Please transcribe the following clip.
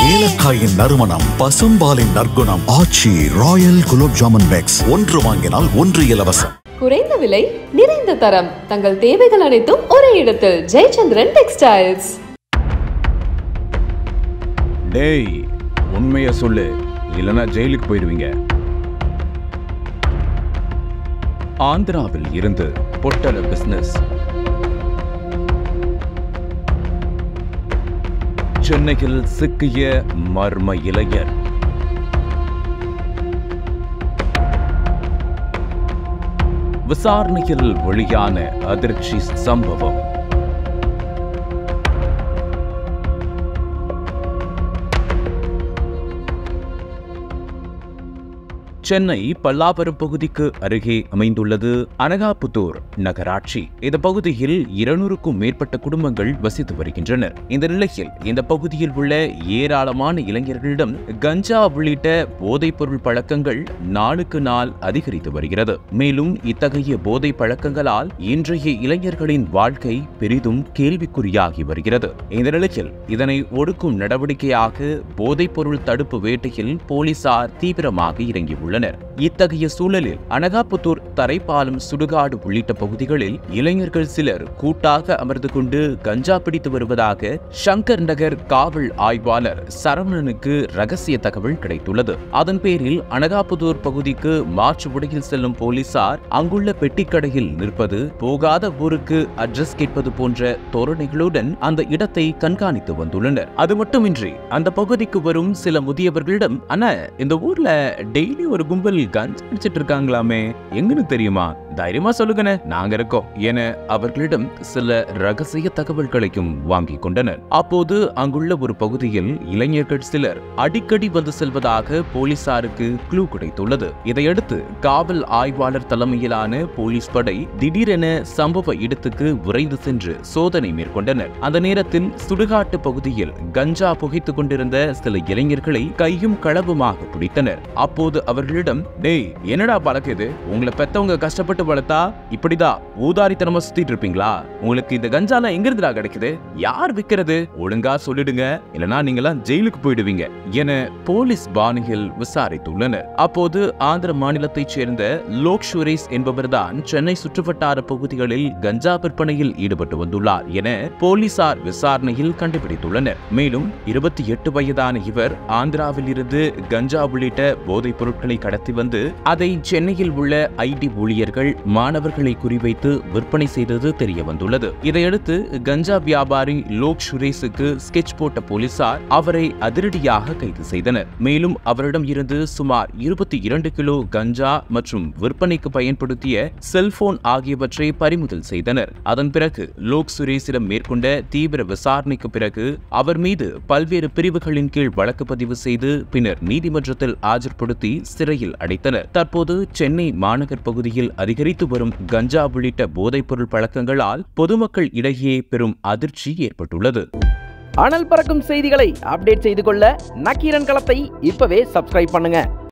ஏலக்காயின் நறுமணம் பசும்பாலின் நற்குணம் ஆச்சி ராயல் குலோப் ஜாமுன் பேக்ஸ் ஒன்று வாங்கினால் ஒன்று இலவசம் குறைந்த விலை நிறைந்த தரம் தங்கள் தேவைகள் அனைத்தும் ஒரே இடத்தில் ஜெயச்சந்திரன் டெக்ஸ்டைல்ஸ் டேய் உண்மைய சொல்லு இல்லைன்னா ஜெயிலுக்கு போயிடுவீங்க ஆந்திராவில் இருந்து பொட்டல பிசினஸ் சென்னையில் சிக்கிய மர்ம இளைஞர் விசாரணையில் வெளியான அதிர்ச்சி சம்பவம் சென்னை பல்லாவரம் பகுதிக்கு அருகே அமைந்துள்ளது அனகாபுத்தூர் நகராட்சி இந்த பகுதியில் இருநூறுக்கும் மேற்பட்ட குடும்பங்கள் வசித்து வருகின்றனர் இந்த நிலையில் இந்த பகுதியில் உள்ள ஏராளமான இளைஞர்களிடம் கஞ்சா உள்ளிட்ட போதைப் பொருள் பழக்கங்கள் நாளுக்கு நாள் அதிகரித்து வருகிறது மேலும் இத்தகைய போதை பழக்கங்களால் இன்றைய இளைஞர்களின் வாழ்க்கை பெரிதும் கேள்விக்குறியாகி வருகிறது இந்த நிலையில் இதனை ஒடுக்கும் நடவடிக்கையாக போதைப் பொருள் தடுப்பு வேட்டையில் போலீசார் தீவிரமாக இறங்கியுள்ளனர் இத்தகைய சூழலில் அனகாபுத்தூர் தரைப்பாலம் சுடுகாடு உள்ளிட்ட பகுதிகளில் இளைஞர்கள் சிலர் கூட்டாக அமர்ந்து கொண்டு கஞ்சா பிடித்து வருவதாக சங்கர் நகர் காவல் ஆய்வாளர் சரவணனுக்கு ரகசிய தகவல் கிடைத்துள்ளது அதன் பேரில் அனகாபுத்தூர் பகுதிக்கு மாற்று உடையில் செல்லும் போலீசார் அங்குள்ள பெட்டிக்கடையில் நிற்பது போகாத ஊருக்கு அட்ரஸ் கேட்பது போன்ற தோரணைகளுடன் அந்த இடத்தை கண்காணித்து வந்துள்ளனர் அது மட்டுமின்றி அந்த பகுதிக்கு வரும் சில முதியவர்களிடம் அண்ணா இந்த ஊர்ல டெய்லி ஒரு கும்பல் கஞ்சி அடிச்சிட்டு இருக்காங்களாமே எங்கன்னு தெரியுமா தைரியமா சொல்லுங்கண்ணே நாங்க இருக்கோம் என அவர்களிடம் சில ரகசிய தகவல்களையும் வாங்கிக் கொண்டனர் அப்போது அங்குள்ள ஒரு பகுதியில் இளைஞர்கள் சிலர் அடிக்கடி வந்து செல்வதாக போலீசாருக்கு க்ளூ கிடைத்துள்ளது இதையடுத்து காவல் ஆய்வாளர் தலைமையிலான போலீஸ் படை திடீரென சம்பவ இடத்துக்கு விரைந்து சென்று சோதனை மேற்கொண்டனர் அந்த நேரத்தில் சுடுகாட்டு பகுதியில் கஞ்சா புகைத்துக் கொண்டிருந்த சில இளைஞர்களை கையும் களவுமாக பிடித்தனர் அப்போது அவர்களிடம் டேய் என்னடா பழக்கம் இது உங்களை பெத்தவங்க கஷ்டப்பட்டு வளர்த்தா இப்படிதான் ஊதாரித்தனமா சுத்திட்டு இருப்பீங்களா உங்களுக்கு இந்த கஞ்சாலாம் எங்க இருந்துடா கிடைக்குது யார் விக்கிறது ஒழுங்கா சொல்லிடுங்க இல்லனா நீங்களாம் ஜெயிலுக்கு போயிடுவீங்க என போலீஸ் பாணியில் விசாரித்துள்ளனர் அப்போது ஆந்திர மாநிலத்தைச் சேர்ந்த லோக் சுரேஷ் என்பவர்தான் சென்னை சுற்றுவட்டார பகுதிகளில் கஞ்சா விற்பனையில் ஈடுபட்டு வந்துள்ளார் என போலீசார் விசாரணையில் கண்டுபிடித்துள்ளனர் மேலும் இருபத்தி எட்டு வயதான இவர் ஆந்திராவில் இருந்து கஞ்சா உள்ளிட்ட போதைப் பொருட்களை கடத்தி வந்து அதை சென்னையில் உள்ள ஐடி ஊழியர்கள் மாணவர்களை குறிவைத்து விற்பனை செய்தது தெரிய வந்துள்ளது இதையடுத்து கஞ்சா வியாபாரி லோக் சுரேஷுக்கு ஸ்கெட்ச் போட்ட போலீசார் அவரை அதிரடியாக கைது செய்தனர் மேலும் அவரிடம் இருந்து சுமார் இருபத்தி இரண்டு கிலோ கஞ்சா மற்றும் விற்பனைக்கு பயன்படுத்திய செல்போன் ஆகியவற்றை பறிமுதல் செய்தனர் அதன் பிறகு லோக் சுரேஷிடம் மேற்கொண்ட தீவிர விசாரணைக்கு பிறகு அவர் மீது பல்வேறு பிரிவுகளின் கீழ் வழக்கு பதிவு செய்து பின்னர் நீதிமன்றத்தில் ஆஜர்படுத்தி சிறையில் அடைத்தனர் தற்போது சென்னை மாநகர் பகுதியில் அதிகரித்து வரும் கஞ்சா உள்ளிட்ட போதைப்பொருள் பழக்கங்களால் பொதுமக்கள் இடையே பெரும் அதிர்ச்சி ஏற்பட்டுள்ளது அனல் பறக்கும் செய்திகளை அப்டேட் செய்து கொள்ள நக்கீரன் களத்தை இப்பவே சப்ஸ்கிரைப் பண்ணுங்க